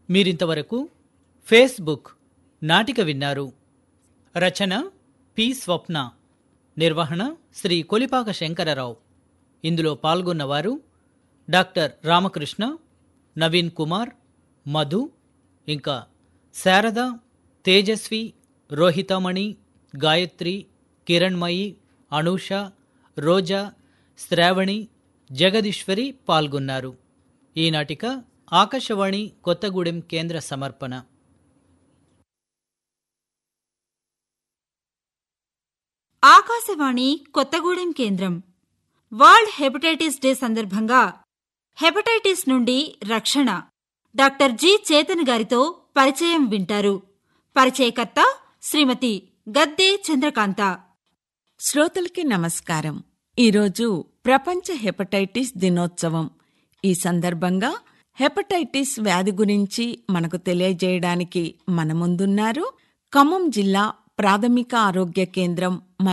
మీరింతవరకు ఫేస్బుక్ నాటిక విన్నారు రచన పి స్వప్న నిర్వహణ శ్రీ కొలిపాక శంకరరావు ఇందులో పాల్గొన్నవారు డాక్టర్ రామకృష్ణ నవీన్ కుమార్ మధు ఇంకా శారద తేజస్వి రోహితమణి గాయత్రి కిరణ్మయి అనూష రోజా శ్రావణి జగదీశ్వరి పాల్గొన్నారు ఈ నాటిక ఆకాశవాణి కొత్తగూడెం కేంద్ర సమర్పణ ఆకాశవాణి కొత్తగూడెం కేంద్రం వరల్డ్ హెపటైటిస్ డే సందర్భంగా హెపటైటిస్ నుండి రక్షణ డాక్టర్ జి చేతన్ గారితో పరిచయం వింటారు పరిచయకర్త శ్రీమతి గద్దే చంద్రకాంత శ్రోతలకి నమస్కారం ఈరోజు ప్రపంచ హెపటైటిస్ దినోత్సవం ఈ సందర్భంగా హెపటైటిస్ వ్యాధి గురించి మనకు తెలియజేయడానికి మన ముందున్నారు ఖమ్మం జిల్లా ప్రాథమిక ఆరోగ్య కేంద్రం